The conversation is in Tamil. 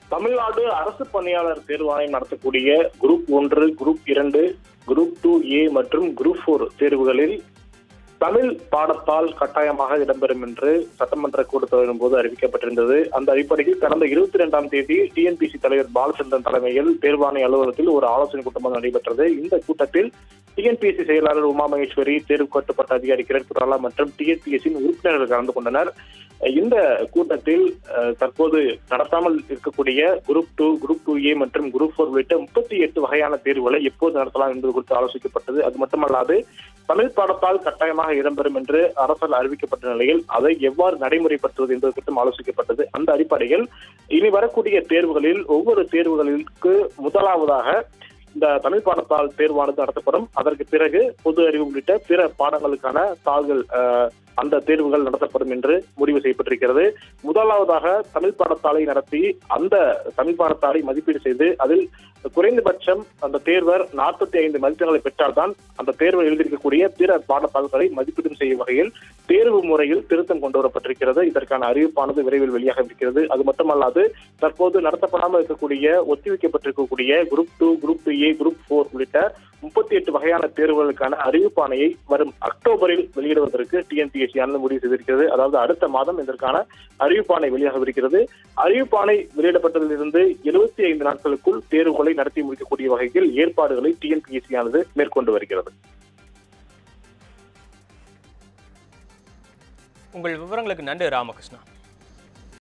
தமிழ்நாடு அரசு பணியாளர் தேர்வாணையம் நடத்தக்கூடிய குரூப் ஒன்று குரூப் இரண்டு குரூப் டூ ஏ மற்றும் குரூப் ஃபோர் தேர்வுகளில் தமிழ் பாடத்தால் கட்டாயமாக இடம்பெறும் என்று சட்டமன்ற கூட்டத்தொடரின் போது அறிவிக்கப்பட்டிருந்தது அந்த அடிப்படையில் கடந்த இருபத்தி இரண்டாம் தேதி டிஎன்பிசி தலைவர் பாலச்சந்திரன் தலைமையில் தேர்வாணைய அலுவலகத்தில் ஒரு ஆலோசனை கூட்டம் நடைபெற்றது இந்த கூட்டத்தில் டிஎன்பிஎஸ்சி செயலாளர் உமா மகேஸ்வரி தேர்வு கட்டுப்பாட்டு அதிகாரி கிரண் குராலா மற்றும் டிஎன்பிஎஸ்சியின் உறுப்பினர்கள் கலந்து கொண்டனர் இந்த கூட்டத்தில் அஹ், தற்போது நடத்தாமல் இருக்கக்கூடிய group two group two A மற்றும் குரூப் ஃபோர் உள்ளிட்ட முப்பத்தி எட்டு வகையான தேர்வுகளை எப்போது நடத்தலாம் என்பது குறித்து ஆலோசிக்கப்பட்டது அது மட்டுமல்லாது தமிழ் பாடத்தால் கட்டாயமாக இடம்பெறும் என்று அரசால் அறிவிக்கப்பட்ட நிலையில் அதை எவ்வாறு நடைமுறைப்படுத்துவது என்பது குறித்தும் ஆலோசிக்கப்பட்டது அந்த அடிப்படையில் இனி வரக்கூடிய தேர்வுகளில் ஒவ்வொரு தேர்வுகளுக்கு முதலாவதாக இந்த தமிழ் பாடத்தால் தேர்வானது நடத்தப்படும் அதற்கு பிறகு பொது அறிவு உள்ளிட்ட பிற பாடங்களுக்கான தாள்கள் அஹ், அந்த தேர்வுகள் நடத்தப்படும் என்று முடிவு செய்யப்பட்டிருக்கிறது முதலாவதாக தமிழ் பாடத்தாளை நடத்தி அந்த தமிழ் பாடத்தாளை மதிப்பீடு செய்து அதில் குறைந்தபட்சம் அந்த தேர்வர் நாற்பத்தி ஐந்து மதிப்பெண்களை பெற்றால்தான் அந்த தேர்வில் எழுதியிருக்கக்கூடிய பிற பாடத்தாள்களை மதிப்பீடு செய்யும் வகையில் தேர்வு முறையில் திருத்தம் கொண்டு வரப்பட்டிருக்கிறது இதற்கான அறிவிப்பானது விரைவில் வெளியாக இருக்கிறது அது மட்டுமல்லாது தற்போது நடத்தப்படாமல் இருக்கக்கூடிய ஒத்திவைக்கப்பட்டிருக்கக்கூடிய group two group two A group four உள்ளிட்ட முப்பத்தி எட்டு வகையான தேர்வுகளுக்கான அறிவிப்பாணையை வரும் அக்டோபரில் வெளியிடுவதற்கு டிஎன்பிஎஸ்சி ஆனது முடிவு செய்திருக்கிறது அதாவது அடுத்த மாதம் இதற்கான அறிவிப்பாணை வெளியாகவிருக்கிறது அறிவிப்பாணை வெளியிடப்பட்டதிலிருந்து எழுபத்தி ஐந்து நாட்களுக்குள் தேர்வுகளை நடத்தி முடிக்கக்கூடிய வகையில் ஏற்பாடுகளை டிஎன்பிஎஸ்சி ஆனது மேற்கொண்டு வருகிறது உங்கள் விவரங்களுக்கு நன்றி ராமகிருஷ்ணா